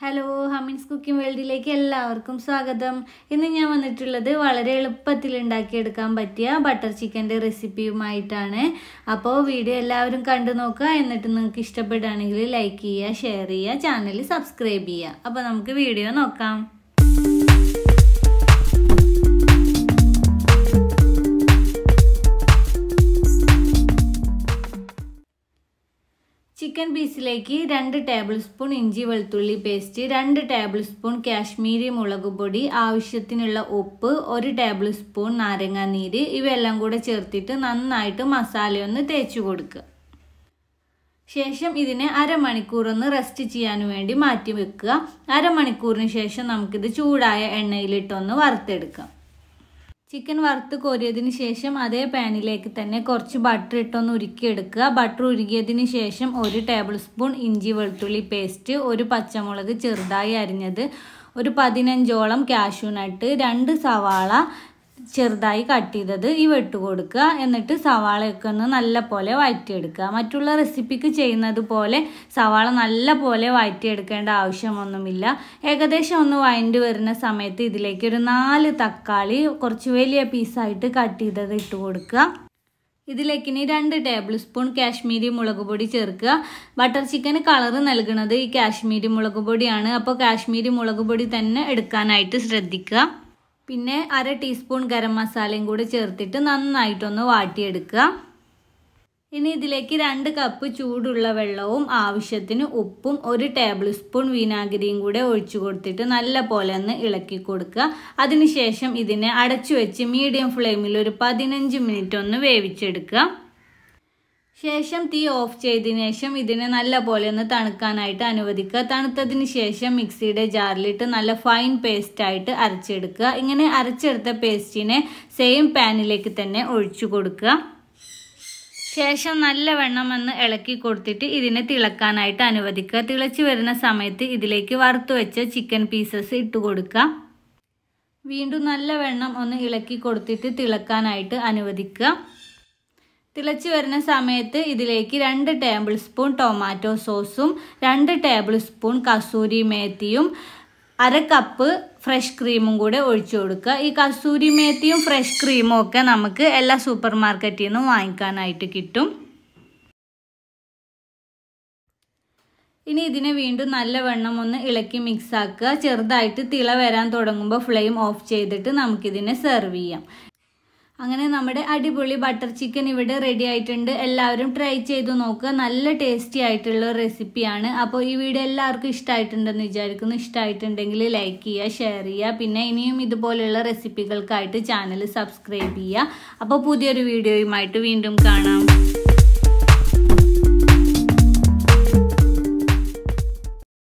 hello ഹമീൻസ് cooking വേൾഡിലേക്ക് എല്ലാവർക്കും സ്വാഗതം ഇന്ന് ഞാൻ വന്നിട്ടുള്ളത് വളരെ എളുപ്പത്തിൽ ഉണ്ടാക്കിയെടുക്കാൻ പറ്റിയ ബട്ടർ ചിക്കൻ്റെ റെസിപ്പിയുമായിട്ടാണ് അപ്പോൾ വീഡിയോ എല്ലാവരും കണ്ടു നോക്കുക എന്നിട്ട് നിങ്ങൾക്ക് ഇഷ്ടപ്പെടുകയാണെങ്കിൽ ലൈക്ക് ചെയ്യുക ഷെയർ ചെയ്യുക ചാനൽ സബ്സ്ക്രൈബ് ചെയ്യുക അപ്പോൾ നമുക്ക് വീഡിയോ നോക്കാം ചിക്കൻ പീസിലേക്ക് രണ്ട് ടേബിൾ സ്പൂൺ ഇഞ്ചി വെളുത്തുള്ളി പേസ്റ്റ് രണ്ട് ടേബിൾ സ്പൂൺ കാശ്മീരി മുളക് പൊടി ആവശ്യത്തിനുള്ള ഉപ്പ് ഒരു ടേബിൾ സ്പൂൺ നാരങ്ങ നീര് ഇവയെല്ലാം കൂടെ ചേർത്തിട്ട് നന്നായിട്ട് മസാലയൊന്ന് തേച്ച് കൊടുക്കുക ശേഷം ഇതിനെ അരമണിക്കൂർ ഒന്ന് റെസ്റ്റ് ചെയ്യാൻ വേണ്ടി മാറ്റി വെക്കുക അരമണിക്കൂറിന് ശേഷം നമുക്കിത് ചൂടായ എണ്ണയിലിട്ടൊന്ന് വറുത്തെടുക്കാം ചിക്കൻ വറുത്ത് കോരിയതിന് ശേഷം അതേ പാനിലേക്ക് തന്നെ കുറച്ച് ബട്ടർ ഇട്ടൊന്ന് ഉരുക്കിയെടുക്കുക ബട്ടർ ഉരുകിയതിന് ശേഷം ഒരു ടേബിൾ സ്പൂൺ ഇഞ്ചി വെളുത്തുള്ളി പേസ്റ്റ് ഒരു പച്ചമുളക് ചെറുതായി അരിഞ്ഞത് ഒരു പതിനഞ്ചോളം കാഷ്യൂ നട്ട് രണ്ട് സവാള ചെറുതായി കട്ട് ചെയ്തത് ഇവ ഇട്ട് കൊടുക്കുക എന്നിട്ട് സവാളയൊക്കെ ഒന്ന് നല്ല പോലെ വഴറ്റിയെടുക്കുക മറ്റുള്ള റെസിപ്പിക്ക് ചെയ്യുന്നത് പോലെ സവാള നല്ല പോലെ വഴറ്റിയെടുക്കേണ്ട ആവശ്യമൊന്നുമില്ല ഏകദേശം ഒന്ന് വഴണ്ടി വരുന്ന സമയത്ത് ഇതിലേക്ക് ഒരു നാല് തക്കാളി കുറച്ച് വലിയ പീസായിട്ട് കട്ട് ചെയ്തത് ഇട്ട് കൊടുക്കുക ഇതിലേക്ക് ഇനി രണ്ട് ടേബിൾ സ്പൂൺ കാശ്മീരി മുളക് പൊടി ചേർക്കുക ബട്ടർ ചിക്കന് കളർ നൽകുന്നത് ഈ കാശ്മീരി മുളക് പൊടിയാണ് അപ്പോൾ കാശ്മീരി മുളക് പൊടി തന്നെ എടുക്കാനായിട്ട് ശ്രദ്ധിക്കുക പിന്നെ അര ടീസ്പൂൺ ഗരം മസാലയും കൂടി ചേർത്തിട്ട് നന്നായിട്ടൊന്ന് വാട്ടിയെടുക്കുക ഇനി ഇതിലേക്ക് രണ്ട് കപ്പ് ചൂടുള്ള വെള്ളവും ആവശ്യത്തിന് ഉപ്പും ഒരു ടേബിൾ സ്പൂൺ വിനാഗിരിയും കൂടെ ഒഴിച്ചു കൊടുത്തിട്ട് നല്ല പോലെ ഒന്ന് ഇളക്കി കൊടുക്കുക അതിനുശേഷം ഇതിനെ അടച്ചു വെച്ച് മീഡിയം ഫ്ലെയിമിൽ ഒരു പതിനഞ്ച് മിനിറ്റ് ഒന്ന് വേവിച്ചെടുക്കുക ശേഷം തീ ഓഫ് ചെയ്തതിന് ശേഷം ഇതിനെ നല്ല പോലെ ഒന്ന് തണുക്കാനായിട്ട് അനുവദിക്കുക തണുത്തതിന് ശേഷം മിക്സിയുടെ ജാറിലിട്ട് നല്ല ഫൈൻ പേസ്റ്റായിട്ട് അരച്ചെടുക്കുക ഇങ്ങനെ അരച്ചെടുത്ത പേസ്റ്റിനെ സെയിം പാനിലേക്ക് തന്നെ ഒഴിച്ചു കൊടുക്കുക ശേഷം നല്ല വെണ്ണം ഒന്ന് ഇളക്കി കൊടുത്തിട്ട് ഇതിനെ തിളക്കാനായിട്ട് അനുവദിക്കുക തിളച്ച് വരുന്ന സമയത്ത് ഇതിലേക്ക് വറുത്ത് വെച്ച ചിക്കൻ പീസസ് ഇട്ട് കൊടുക്കുക വീണ്ടും നല്ല വെണ്ണം ഒന്ന് ഇളക്കി കൊടുത്തിട്ട് തിളക്കാനായിട്ട് അനുവദിക്കുക തിളച്ച് വരുന്ന സമയത്ത് ഇതിലേക്ക് രണ്ട് ടേബിൾ സ്പൂൺ ടൊമാറ്റോ സോസും രണ്ട് ടേബിൾ സ്പൂൺ കസൂരി മേത്തിയും അര കപ്പ് ഫ്രഷ് ക്രീമും കൂടെ ഒഴിച്ചു കൊടുക്കുക ഈ കസൂരി മേത്തിയും ഫ്രഷ് ക്രീമും ഒക്കെ നമുക്ക് എല്ലാ സൂപ്പർ മാർക്കറ്റിൽ നിന്നും വാങ്ങിക്കാനായിട്ട് കിട്ടും ഇനി ഇതിനെ വീണ്ടും നല്ല വെണ്ണം ഒന്ന് ഇളക്കി മിക്സ് ആക്കുക ചെറുതായിട്ട് തിള വരാൻ തുടങ്ങുമ്പോൾ ഫ്ലെയിം ഓഫ് ചെയ്തിട്ട് നമുക്കിതിനെ സെർവ് ചെയ്യാം അങ്ങനെ നമ്മുടെ അടിപൊളി ബട്ടർ ചിക്കൻ ഇവിടെ റെഡി ആയിട്ടുണ്ട് എല്ലാവരും ട്രൈ ചെയ്തു നോക്കുക നല്ല ടേസ്റ്റി ആയിട്ടുള്ള റെസിപ്പിയാണ് അപ്പോൾ ഈ വീഡിയോ എല്ലാവർക്കും ഇഷ്ടമായിട്ടുണ്ടെന്ന് വിചാരിക്കുന്നു ഇഷ്ടമായിട്ടുണ്ടെങ്കിൽ ലൈക്ക് ചെയ്യുക ഷെയർ ചെയ്യുക പിന്നെ ഇനിയും ഇതുപോലെയുള്ള റെസിപ്പികൾക്കായിട്ട് ചാനൽ സബ്സ്ക്രൈബ് ചെയ്യുക അപ്പോൾ പുതിയൊരു വീഡിയോയുമായിട്ട് വീണ്ടും കാണാം